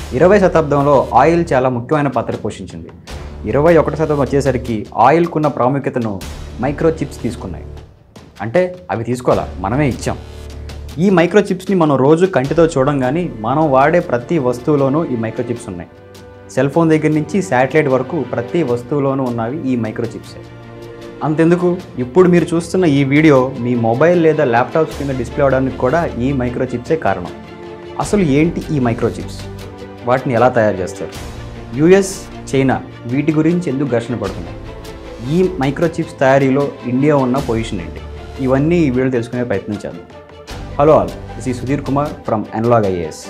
ఇరవై శతాబ్దంలో ఆయిల్ చాలా ముఖ్యమైన పాత్ర పోషించింది ఇరవై ఒకటి శతాబ్దం వచ్చేసరికి ఆయిల్కున్న ప్రాముఖ్యతను మైక్రో చిప్స్ తీసుకున్నాయి అంటే అవి తీసుకోవాలా మనమే ఇచ్చాం ఈ మైక్రో చిప్స్ని మనం రోజు కంటితో చూడం కానీ మనం వాడే ప్రతి వస్తువులోనూ ఈ మైక్రో చిప్స్ ఉన్నాయి సెల్ ఫోన్ దగ్గర నుంచి శాటిలైట్ వరకు ప్రతి వస్తువులోనూ ఉన్నవి ఈ మైక్రో చిప్సే అంతెందుకు ఇప్పుడు మీరు చూస్తున్న ఈ వీడియో మీ మొబైల్ లేదా ల్యాప్టాప్స్ కింద డిస్ప్లే అవడానికి కూడా ఈ మైక్రో చిప్సే కారణం అసలు ఏంటి ఈ మైక్రో చిప్స్ వాటిని ఎలా తయారు చేస్తారు యుఎస్ చైనా వీటి గురించి ఎందుకు ఘర్షణ పడుతున్నాయి ఈ మైక్రో చిప్స్ తయారీలో ఇండియా ఉన్న పొజిషన్ ఏంటి ఇవన్నీ ఈ వీడియో తెలుసుకునే ప్రయత్నం చేద్దాం హలో ఆల్ దిస్ ఈ Sudheer Kumar from Analog IAS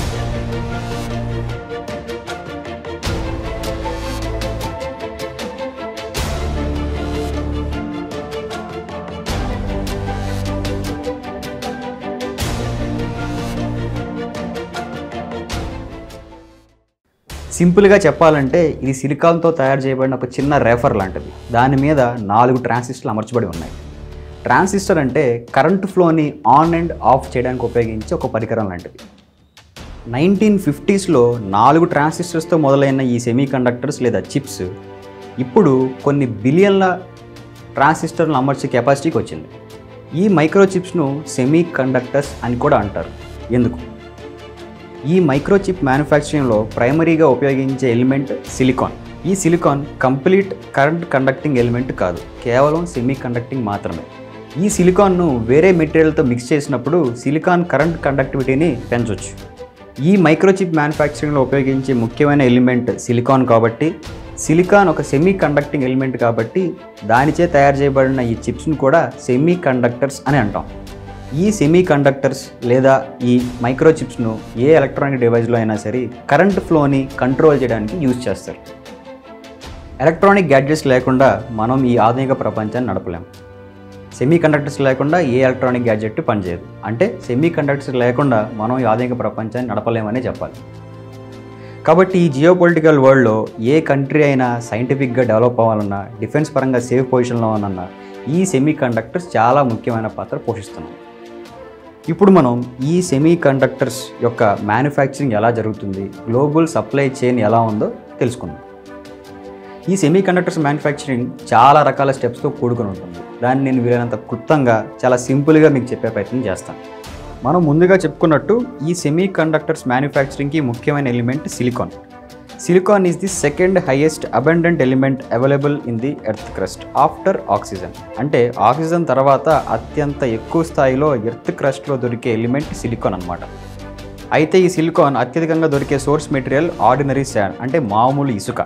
సింపుల్గా చెప్పాలంటే ఇది సిలికాన్తో తయారు చేయబడిన ఒక చిన్న రేఫర్ లాంటిది దాని మీద నాలుగు ట్రాన్సిస్టర్లు అమర్చబడి ఉన్నాయి ట్రాన్సిస్టర్ అంటే కరెంట్ ఫ్లోని ఆన్ అండ్ ఆఫ్ చేయడానికి ఉపయోగించే ఒక పరికరం లాంటిది నైన్టీన్ ఫిఫ్టీస్లో నాలుగు ట్రాన్సిస్టర్స్తో మొదలైన ఈ సెమీ కండక్టర్స్ లేదా చిప్స్ ఇప్పుడు కొన్ని బిలియన్ల ట్రాన్సిస్టర్లను అమర్చే కెపాసిటీకి వచ్చింది ఈ మైక్రో చిప్స్ను సెమీ కండక్టర్స్ అని కూడా అంటారు ఎందుకు ఈ మైక్రోచిప్ మ్యానుఫ్యాక్చరింగ్లో ప్రైమరీగా ఉపయోగించే ఎలిమెంట్ సిలికాన్ ఈ silicon complete current conducting element కాదు కేవలం సెమీ కండక్టింగ్ మాత్రమే ఈ సిలికాన్ను వేరే మెటీరియల్తో మిక్స్ చేసినప్పుడు సిలికాన్ కరెంట్ కండక్టివిటీని పెంచవచ్చు ఈ మైక్రోచిప్ మ్యానుఫ్యాక్చరింగ్లో ఉపయోగించే ముఖ్యమైన ఎలిమెంట్ సిలికాన్ కాబట్టి సిలికాన్ ఒక సెమీ కండక్టింగ్ ఎలిమెంట్ కాబట్టి దానిచే తయారు చేయబడిన ఈ చిప్స్ని కూడా సెమీ కండక్టర్స్ అని అంటాం ఈ సెమీ కండక్టర్స్ లేదా ఈ మైక్రో చిప్స్ను ఏ ఎలక్ట్రానిక్ డివైస్లో అయినా సరే కరెంట్ ఫ్లోని కంట్రోల్ చేయడానికి యూజ్ చేస్తారు ఎలక్ట్రానిక్ గ్యాడ్జెట్స్ లేకుండా మనం ఈ ఆధునిక ప్రపంచాన్ని నడపలేం సెమీ కండక్టర్స్ లేకుండా ఏ ఎలక్ట్రానిక్ గ్యాడ్జెట్ పనిచేయదు అంటే సెమీ కండక్టర్స్ లేకుండా మనం ఈ ఆధునిక ప్రపంచాన్ని నడపలేమనే చెప్పాలి కాబట్టి ఈ జియో పొలిటికల్ వరల్డ్లో ఏ కంట్రీ అయినా సైంటిఫిక్గా డెవలప్ అవ్వాలన్నా డిఫెన్స్ పరంగా సేఫ్ పొజిషన్లో అవ్వాలన్నా ఈ సెమీ కండక్టర్స్ చాలా ముఖ్యమైన పాత్ర పోషిస్తున్నాయి ఇప్పుడు మనం ఈ సెమీ కండక్టర్స్ యొక్క మ్యానుఫ్యాక్చరింగ్ ఎలా జరుగుతుంది గ్లోబల్ సప్లై చైన్ ఎలా ఉందో తెలుసుకుందాం ఈ సెమీ కండక్టర్స్ మ్యానుఫ్యాక్చరింగ్ చాలా రకాల స్టెప్స్తో కూడుకొని ఉంటుంది దాన్ని నేను వీలైనంత క్లుప్తంగా చాలా సింపుల్గా మీకు చెప్పే ప్రయత్నం చేస్తాను మనం ముందుగా చెప్పుకున్నట్టు ఈ సెమీ కండక్టర్స్ మ్యానుఫ్యాక్చరింగ్కి ముఖ్యమైన element silicon silicon is the second highest abundant element available in the earth crust after oxygen అంటే ఆక్సిజన్ తర్వాత అత్యంత ఎక్కువ స్థాయిలో ఎర్త్ క్రస్ట్లో దొరికే ఎలిమెంట్ సిలికాన్ అన్నమాట అయితే ఈ సిలికాన్ అత్యధికంగా దొరికే సోర్స్ మెటీరియల్ ఆర్డినరీ శాండ్ అంటే మామూలు ఇసుక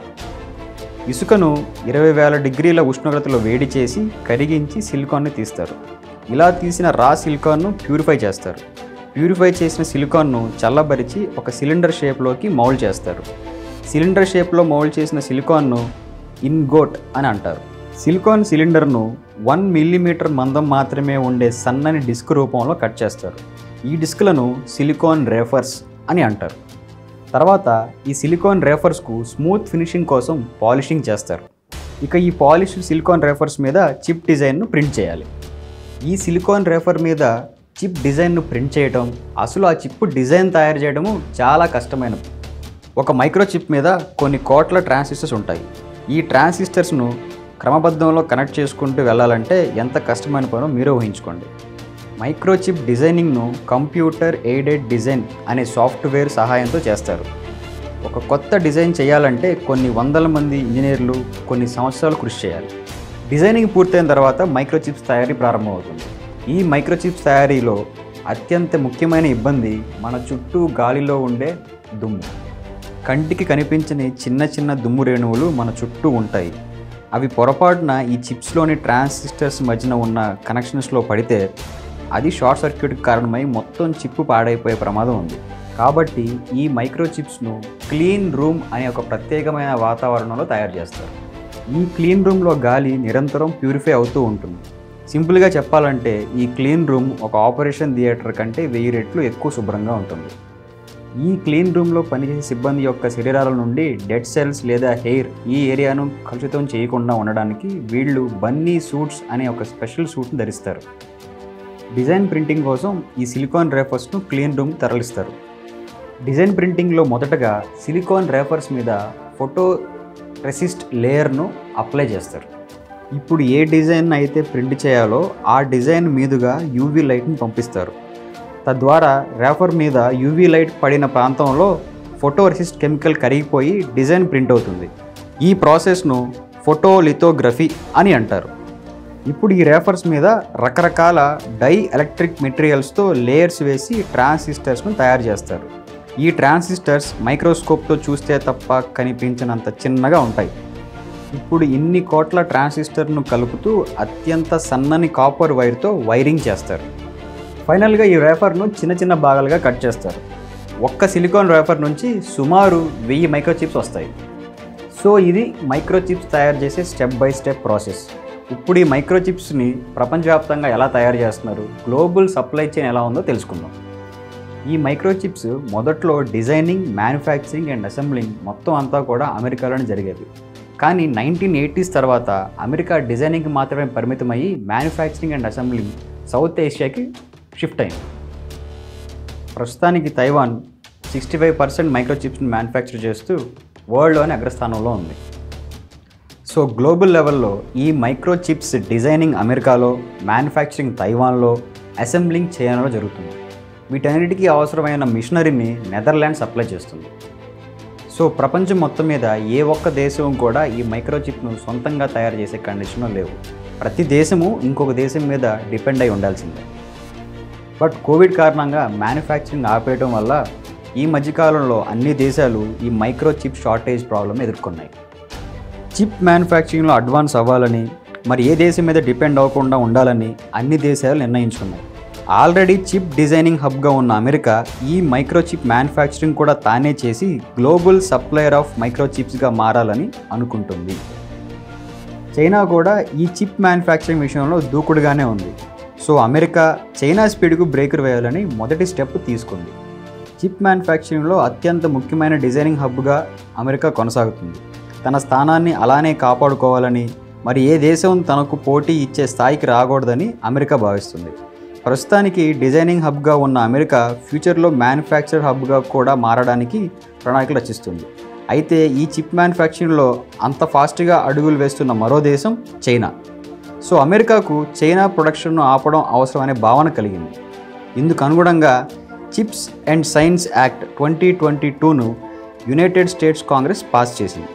ఇసుకను ఇరవై వేల డిగ్రీల ఉష్ణోగ్రతలో వేడి చేసి కరిగించి సిలికాన్ని తీస్తారు ఇలా తీసిన రా సిలికాన్ను ప్యూరిఫై చేస్తారు ప్యూరిఫై చేసిన సిలికాన్ను చల్లబరిచి ఒక సిలిండర్ షేప్లోకి మౌల్డ్ చేస్తారు సిలిండర్ షేప్లో మౌల్డ్ చేసిన సిలికాన్ను ఇన్గోట్ అని అంటారు సిలికాన్ సిలిండర్ను వన్ మిల్లీమీటర్ మందం మాత్రమే ఉండే సన్నని డిస్క్ రూపంలో కట్ చేస్తారు ఈ డిస్క్లను సిలికాన్ రేఫర్స్ అని అంటారు తర్వాత ఈ సిలికాన్ రేఫర్స్కు స్మూత్ ఫినిషింగ్ కోసం పాలిషింగ్ చేస్తారు ఇక ఈ పాలిష్ సిలికాన్ రేఫర్స్ మీద చిప్ డిజైన్ను ప్రింట్ చేయాలి ఈ సిలికాన్ రేఫర్ మీద చిప్ డిజైన్ను ప్రింట్ చేయడం అసలు ఆ చిప్ డిజైన్ తయారు చేయడము చాలా కష్టమైనది ఒక మైక్రో చిప్ మీద కొన్ని కోట్ల ట్రాన్సిస్టర్స్ ఉంటాయి ఈ ట్రాన్సిస్టర్స్ను క్రమబద్ధంలో కనెక్ట్ చేసుకుంటూ వెళ్ళాలంటే ఎంత కష్టమైన పనో మీరే ఊహించుకోండి మైక్రోచిప్ డిజైనింగ్ను కంప్యూటర్ ఎయిడెడ్ డిజైన్ అనే సాఫ్ట్వేర్ సహాయంతో చేస్తారు ఒక కొత్త డిజైన్ చేయాలంటే కొన్ని వందల మంది ఇంజనీర్లు కొన్ని సంవత్సరాలు కృషి చేయాలి డిజైనింగ్ పూర్తయిన తర్వాత మైక్రోచిప్స్ తయారీ ప్రారంభమవుతుంది ఈ మైక్రోచిప్స్ తయారీలో అత్యంత ముఖ్యమైన ఇబ్బంది మన చుట్టూ గాలిలో ఉండే దుమ్ము కంటికి కనిపించని చిన్న చిన్న దుమ్ము రేణువులు మన చుట్టూ ఉంటాయి అవి పొరపాటున ఈ చిప్స్లోని ట్రాన్సిస్టర్స్ మధ్యన ఉన్న కనెక్షన్స్లో పడితే అది షార్ట్ సర్క్యూట్కి కారణమై మొత్తం చిప్పు పాడైపోయే ప్రమాదం ఉంది కాబట్టి ఈ మైక్రో చిప్స్ను క్లీన్ రూమ్ అనే ఒక ప్రత్యేకమైన వాతావరణంలో తయారు చేస్తారు ఈ క్లీన్ రూమ్లో గాలి నిరంతరం ప్యూరిఫై అవుతూ ఉంటుంది సింపుల్గా చెప్పాలంటే ఈ క్లీన్ రూమ్ ఒక ఆపరేషన్ థియేటర్ కంటే వెయ్యి రెట్లు ఎక్కువ శుభ్రంగా ఉంటుంది ఈ క్లీన్ రూమ్లో పనిచేసే సిబ్బంది యొక్క శరీరాల నుండి డెడ్ సెల్స్ లేదా హెయిర్ ఈ ఏరియాను కలుషితం చేయకుండా ఉండడానికి వీళ్ళు బన్నీ సూట్స్ అనే ఒక స్పెషల్ సూట్ని ధరిస్తారు డిజైన్ ప్రింటింగ్ కోసం ఈ సిలికాన్ రేఫర్స్ను క్లీన్ రూమ్ తరలిస్తారు డిజైన్ ప్రింటింగ్లో మొదటగా సిలికాన్ రేఫర్స్ మీద ఫోటో రెసిస్ట్ లేయర్ను అప్లై చేస్తారు ఇప్పుడు ఏ డిజైన్ అయితే ప్రింట్ చేయాలో ఆ డిజైన్ మీదుగా యూవీ లైట్ని పంపిస్తారు తద్వారా రేఫర్ మీద యూవీ లైట్ పడిన ప్రాంతంలో ఫోటో రెసిస్ట్ కెమికల్ కరిగిపోయి డిజైన్ ప్రింట్ అవుతుంది ఈ ప్రాసెస్ను ఫోటోలిథోగ్రఫీ అని అంటారు ఇప్పుడు ఈ రేఫర్స్ మీద రకరకాల డై ఎలక్ట్రిక్ మెటీరియల్స్తో లేయర్స్ వేసి ట్రాన్సిస్టర్స్ను తయారు చేస్తారు ఈ ట్రాన్సిస్టర్స్ మైక్రోస్కోప్తో చూస్తే తప్ప కనిపించినంత చిన్నగా ఉంటాయి ఇప్పుడు ఇన్ని కోట్ల ట్రాన్సిస్టర్ను కలుపుతూ అత్యంత సన్నని కాపర్ వైర్తో వైరింగ్ చేస్తారు ఫైనల్గా ఈ రేఫర్ను చిన్న చిన్న భాగాలుగా కట్ చేస్తారు ఒక్క సిలికాన్ రేఫర్ నుంచి సుమారు వెయ్యి మైక్రోచిప్స్ వస్తాయి సో ఇది మైక్రోచిప్స్ తయారు చేసే స్టెప్ బై స్టెప్ ప్రాసెస్ ఇప్పుడు ఈ మైక్రోచిప్స్ని ప్రపంచవ్యాప్తంగా ఎలా తయారు చేస్తున్నారు గ్లోబల్ సప్లై చైన్ ఎలా ఉందో తెలుసుకుందాం ఈ మైక్రోచిప్స్ మొదట్లో డిజైనింగ్ మ్యానుఫ్యాక్చరింగ్ అండ్ అసెంబ్లింగ్ మొత్తం అంతా కూడా అమెరికాలోనే జరిగేవి కానీ నైన్టీన్ ఎయిటీస్ తర్వాత అమెరికా డిజైనింగ్కి మాత్రమే పరిమితమయ్యి మ్యానుఫ్యాక్చరింగ్ అండ్ అసెంబ్లింగ్ సౌత్ ఏషియాకి షిఫ్ట్ అయింది ప్రస్తుతానికి తైవాన్ సిక్స్టీ ఫైవ్ పర్సెంట్ మైక్రోచిప్స్ని మ్యానుఫ్యాక్చర్ చేస్తూ వరల్డ్లోనే అగ్రస్థానంలో ఉంది సో గ్లోబల్ లెవెల్లో ఈ మైక్రోచిప్స్ డిజైనింగ్ అమెరికాలో మ్యానుఫ్యాక్చరింగ్ తైవాన్లో అసెంబ్లింగ్ చైనాలో జరుగుతుంది వీటన్నిటికీ అవసరమైన మిషనరీని నెదర్లాండ్ సప్లై చేస్తుంది సో ప్రపంచం మొత్తం మీద ఏ ఒక్క దేశం కూడా ఈ మైక్రోచిప్ను సొంతంగా తయారు చేసే కండిషన్లో లేవు ప్రతి దేశము ఇంకొక దేశం మీద డిపెండ్ అయి ఉండాల్సిందే బట్ కోవిడ్ కారణంగా మ్యానుఫ్యాక్చరింగ్ ఆపేయడం వల్ల ఈ మధ్యకాలంలో అన్ని దేశాలు ఈ మైక్రో చిప్ షార్టేజ్ ప్రాబ్లం ఎదుర్కొన్నాయి చిప్ మ్యానుఫ్యాక్చరింగ్లో అడ్వాన్స్ అవ్వాలని మరి ఏ దేశం మీద డిపెండ్ అవ్వకుండా ఉండాలని అన్ని దేశాలు నిర్ణయించుకున్నాయి ఆల్రెడీ చిప్ డిజైనింగ్ హబ్గా ఉన్న అమెరికా ఈ మైక్రో చిప్ మ్యానుఫ్యాక్చరింగ్ కూడా తానే చేసి గ్లోబల్ సప్లయర్ ఆఫ్ మైక్రో చిప్స్గా మారాలని అనుకుంటుంది చైనా కూడా ఈ చిప్ మ్యానుఫ్యాక్చరింగ్ విషయంలో దూకుడుగానే ఉంది సో అమెరికా చైనా స్పీడ్కు బ్రేకర్ వేయాలని మొదటి స్టెప్ తీసుకుంది చిప్ మ్యానుఫ్యాక్చరింగ్లో అత్యంత ముఖ్యమైన డిజైనింగ్ హబ్గా అమెరికా కొనసాగుతుంది తన స్థానాన్ని అలానే కాపాడుకోవాలని మరి ఏ దేశం తనకు పోటీ ఇచ్చే స్థాయికి రాకూడదని అమెరికా భావిస్తుంది ప్రస్తుతానికి డిజైనింగ్ హబ్గా ఉన్న అమెరికా ఫ్యూచర్లో మ్యానుఫ్యాక్చర్ హబ్గా కూడా మారడానికి ప్రణాళికలు రచిస్తుంది అయితే ఈ చిప్ మ్యానుఫ్యాక్చరింగ్లో అంత ఫాస్ట్గా అడుగులు వేస్తున్న మరో దేశం చైనా సో అమెరికాకు చైనా ప్రొడక్షన్ను ఆపడం అవసరం అనే భావన కలిగింది ఇందుకు అనుగుణంగా chips and science act twenty twenty టూను యునైటెడ్ స్టేట్స్ కాంగ్రెస్ పాస్ చేసింది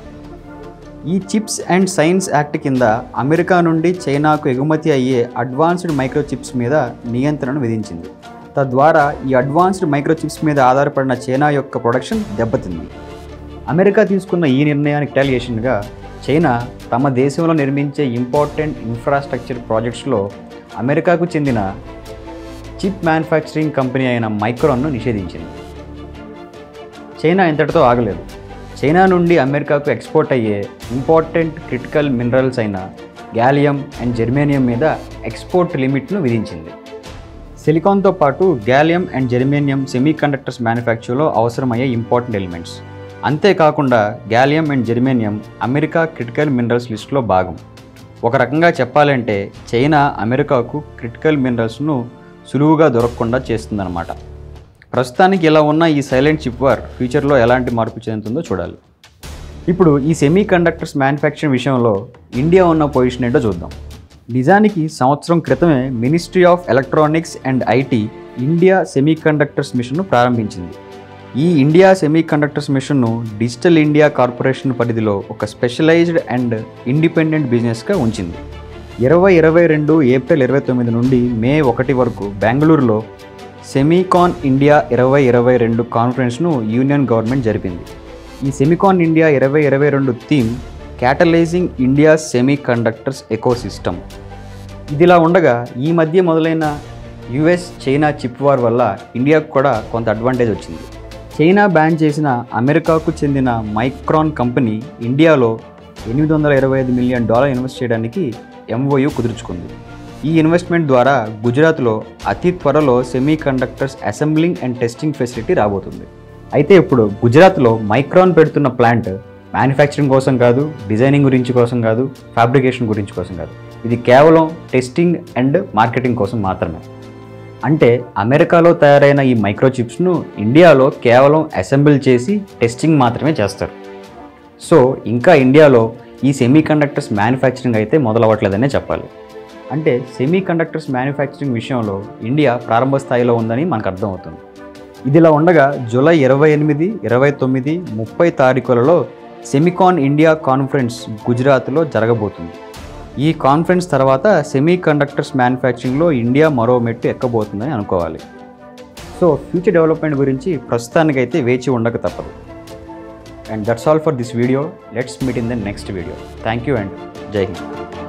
ఈ చిప్స్ అండ్ సైన్స్ యాక్ట్ కింద అమెరికా నుండి చైనాకు ఎగుమతి అయ్యే అడ్వాన్స్డ్ మైక్రోచిప్స్ మీద నియంత్రణను విధించింది తద్వారా ఈ అడ్వాన్స్డ్ మైక్రోచిప్స్ మీద ఆధారపడిన చైనా యొక్క ప్రొడక్షన్ దెబ్బతింది అమెరికా తీసుకున్న ఈ నిర్ణయానికి టాలియేషన్గా చైనా తమ దేశంలో నిర్మించే ఇంపార్టెంట్ ఇన్ఫ్రాస్ట్రక్చర్ ప్రాజెక్ట్స్లో అమెరికాకు చెందిన చిప్ మ్యానుఫ్యాక్చరింగ్ కంపెనీ అయిన మైక్రాన్ను నిషేధించింది చైనా ఇంతటితో ఆగలేదు చైనా నుండి అమెరికాకు ఎక్స్పోర్ట్ అయ్యే ఇంపార్టెంట్ క్రిటికల్ మినరల్స్ అయిన గ్యాలియం అండ్ జెర్మేనియం మీద ఎక్స్పోర్ట్ లిమిట్ను విధించింది సిలికాన్తో పాటు gallium and germanium semi conductors మ్యానుఫ్యాక్చర్లో అవసరమయ్యే ఇంపార్టెంట్ ఎలిమెంట్స్ అంతేకాకుండా gallium and germanium America critical minerals లిస్టులో భాగం ఒక రకంగా చెప్పాలంటే చైనా అమెరికాకు క్రిటికల్ మినరల్స్ను సులువుగా దొరకకుండా చేస్తుందన్నమాట ప్రస్తుతానికి ఇలా ఉన్న ఈ సైలెంట్ చిప్ వార్ ఫ్యూచర్లో ఎలాంటి మార్పు చెందుతుందో చూడాలి ఇప్పుడు ఈ సెమీ కండక్టర్స్ మ్యానుఫ్యాక్చరింగ్ విషయంలో ఇండియా ఉన్న పొజిషన్ ఏంటో చూద్దాం నిజానికి సంవత్సరం క్రితమే ministry of electronics and IT India semi conductors మిషన్ను ప్రారంభించింది ఈ ఇండియా సెమీ కండక్టర్స్ మిషన్ను డిజిటల్ ఇండియా కార్పొరేషన్ పరిధిలో ఒక స్పెషలైజ్డ్ అండ్ ఇండిపెండెంట్ బిజినెస్గా ఉంచింది ఇరవై ఇరవై రెండు ఏప్రిల్ ఇరవై తొమ్మిది నుండి మే ఒకటి వరకు బెంగళూరులో సెమీకాన్ ఇండియా ఇరవై ఇరవై రెండు కాన్ఫరెన్స్ను యూనియన్ గవర్నమెంట్ జరిపింది ఈ సెమికాన్ ఇండియా ఇరవై ఇరవై రెండు theme catalysing India semi conductors ecosystem ఇదిలా ఉండగా ఈ మధ్య మొదలైన యుఎస్ చైనా చిప్ వార్ వల్ల ఇండియాకు కూడా కొంత అడ్వాంటేజ్ వచ్చింది చైనా బ్యాన్ చేసిన అమెరికాకు చెందిన మైక్రాన్ కంపెనీ ఇండియాలో ఎనిమిది వందల ఇరవై ఐదు మిలియన్ డాలర్ ఇన్వెస్ట్ చేయడానికి ఎంఓయు కుదుర్చుకుంది ఈ ఇన్వెస్ట్మెంట్ ద్వారా గుజరాత్లో అతి త్వరలో semi conductors assembling and testing facility రాబోతుంది అయితే ఇప్పుడు గుజరాత్లో మైక్రాన్ పెడుతున్న ప్లాంట్ మ్యానుఫ్యాక్చరింగ్ కోసం కాదు డిజైనింగ్ గురించి కోసం కాదు ఫ్యాబ్రికేషన్ గురించి కోసం కాదు ఇది కేవలం టెస్టింగ్ అండ్ మార్కెటింగ్ కోసం మాత్రమే అంటే అమెరికాలో తయారైన ఈ మైక్రోచిప్స్ను ఇండియాలో కేవలం అసెంబుల్ చేసి టెస్టింగ్ మాత్రమే చేస్తారు సో ఇంకా ఇండియాలో ఈ సెమీ కండక్టర్స్ మ్యానుఫ్యాక్చరింగ్ అయితే మొదలవ్వట్లేదనే చెప్పాలి అంటే సెమీ కండక్టర్స్ మ్యానుఫ్యాక్చరింగ్ విషయంలో ఇండియా ప్రారంభ స్థాయిలో ఉందని మనకు అర్థమవుతుంది ఇదిలా ఉండగా జూలై ఇరవై ఎనిమిది ఇరవై తొమ్మిది ముప్పై తారీఖులలో సెమికాన్ ఇండియా కాన్ఫరెన్స్ గుజరాత్లో జరగబోతుంది ఈ కాన్ఫరెన్స్ తర్వాత సెమీ కండక్టర్స్ మ్యానుఫ్యాక్చరింగ్లో ఇండియా మరో మెట్టు ఎక్కబోతుందని అనుకోవాలి సో ఫ్యూచర్ డెవలప్మెంట్ గురించి ప్రస్తుతానికైతే వేచి ఉండక తప్పదు and that's all for this video let's meet in the next video thank you and జై హింద్